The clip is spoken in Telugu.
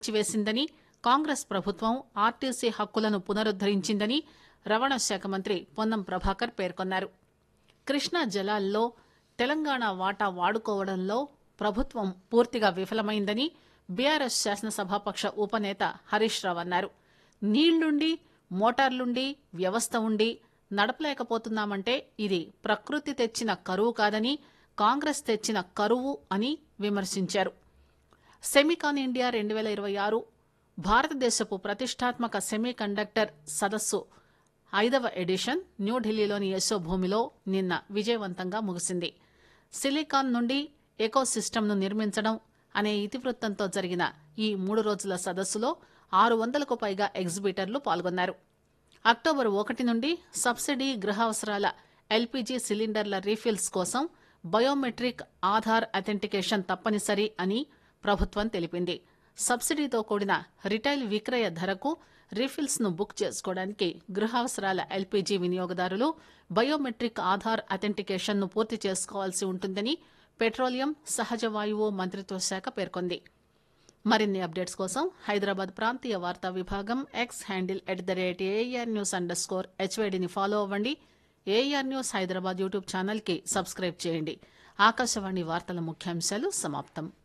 వేసిందని కాంగ్రెస్ ప్రభుత్వం ఆర్టీసీ హక్కులను పునరుద్దరించిందని రవాణా శాఖ మంత్రి పొన్నం ప్రభాకర్ పేర్కొన్నారు కృష్ణా జలాల్లో తెలంగాణ వాటా వాడుకోవడంలో ప్రభుత్వం పూర్తిగా విఫలమైందని బీఆర్ఎస్ శాసనసభాపక్ష ఉపనేత హరీష్ రావు అన్నారు నీళ్లుండి మోటార్లుండి వ్యవస్థ ఉండి నడపలేకపోతున్నామంటే ఇది ప్రకృతి తెచ్చిన కరువు కాదని కాంగ్రెస్ తెచ్చిన కరువు అని విమర్శించారు సెమికాన్ ఇండియా రెండు వేల ఇరవై ఆరు భారతదేశపు ప్రతిష్టాత్మక సెమీ కండక్టర్ సదస్సు ఐదవ ఎడిషన్ న్యూఢిల్లీలోని యశోభూమిలో నిన్న విజయవంతంగా ముగిసింది సిలికాన్ నుండి ఎకో సిస్టమ్ను నిర్మించడం అనే ఇతివృత్తంతో జరిగిన ఈ మూడు రోజుల సదస్సులో ఆరు వందలకు పైగా ఎగ్జిబిటర్లు పాల్గొన్నారు అక్టోబర్ ఒకటి నుండి సబ్సిడీ గృహావసరాల ఎల్పీజీ సిలిండర్ల రీఫిల్స్ కోసం బయోమెట్రిక్ ఆధార్ అథెంటికేషన్ తప్పనిసరి అని ప్రభుత్వం తెలిపింది సబ్సిడీతో కూడిన రిటైల్ విక్రయ ధరకు రీఫిల్స్ ను బుక్ చేసుకోవడానికి గృహావసరాల ఎల్పీజీ వినియోగదారులు బయోమెట్రిక్ ఆధార్ అథెంటికేషన్ ను పూర్తి చేసుకోవాల్సి ఉంటుందని పెట్రోలియం సహజ వాయువు మంత్రిత్వ శాఖ పేర్కొంది మరిన్ని అప్డేట్స్ కోసం హైదరాబాద్ ప్రాంతీయ వార్తా విభాగం X handle at the rate AIR news underscore హెచ్వైడిని ఫాలో అవ్వండి AIR news Hyderabad YouTube channel కి సబ్స్క్రైబ్ చేయండి ఆకాశవాణి వార్తల ముఖ్యాంశాలు సమాప్తం